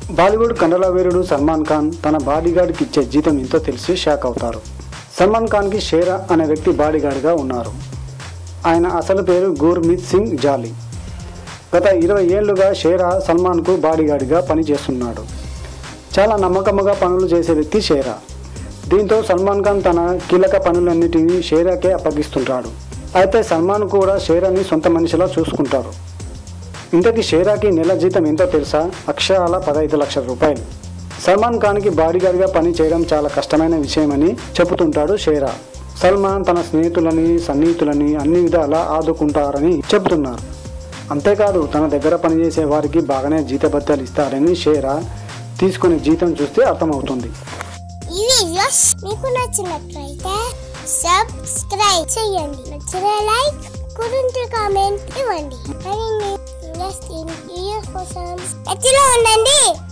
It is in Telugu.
బాలీవుడ్ కండల వీరుడు సల్మాన్ ఖాన్ తన బాడీగార్డ్కి ఇచ్చే జీతం ఎంతో తెలిసి షాక్ అవుతారు సల్మాన్ ఖాన్కి షేరా అనే వ్యక్తి బాడీగార్డ్గా ఉన్నారు ఆయన అసలు పేరు గుర్మీత్ సింగ్ జాలీ గత ఇరవై ఏళ్లుగా షేరా సల్మాన్కు బాడీగార్డ్గా పనిచేస్తున్నాడు చాలా నమ్మకముగా పనులు చేసే వ్యక్తి షేరా దీంతో సల్మాన్ ఖాన్ తన కీలక పనులన్నిటినీ షేరాకే అప్పగిస్తుంటాడు అయితే సల్మాన్ కూడా షేరాని సొంత మనిషిలా చూసుకుంటారు ఇంతకీ షేరాకి నెల జీతం ఎంతో తెలుసా అక్షరాల పదహైదు లక్షల రూపాయలు సల్మాన్ ఖాన్కి బాడీగార్డ్గా పని చేయడం చాలా కష్టమైన విషయమని చెబుతుంటాడు షేరా సల్మాన్ తన స్నేహితులని సన్నిహితులని అన్ని విధాలా ఆదుకుంటారని చెబుతున్నారు అంతేకాదు తన దగ్గర పనిచేసే వారికి బాగానే జీతభత్యాలు ఇస్తారని షేరా తీసుకునే జీతం చూస్తే అర్థమవుతుంది ఈ వీడియోస్ మీకు నచ్చినట్లయితే సబ్స్క్రైబ్ చేయండి నచ్చిన లైక్ కురింటి కామెంట్ ఇవ్వండి మరిన్ని ఇంట్రెస్టింగ్ వీడియోస్ కోసం ఎత్తులో ఉండండి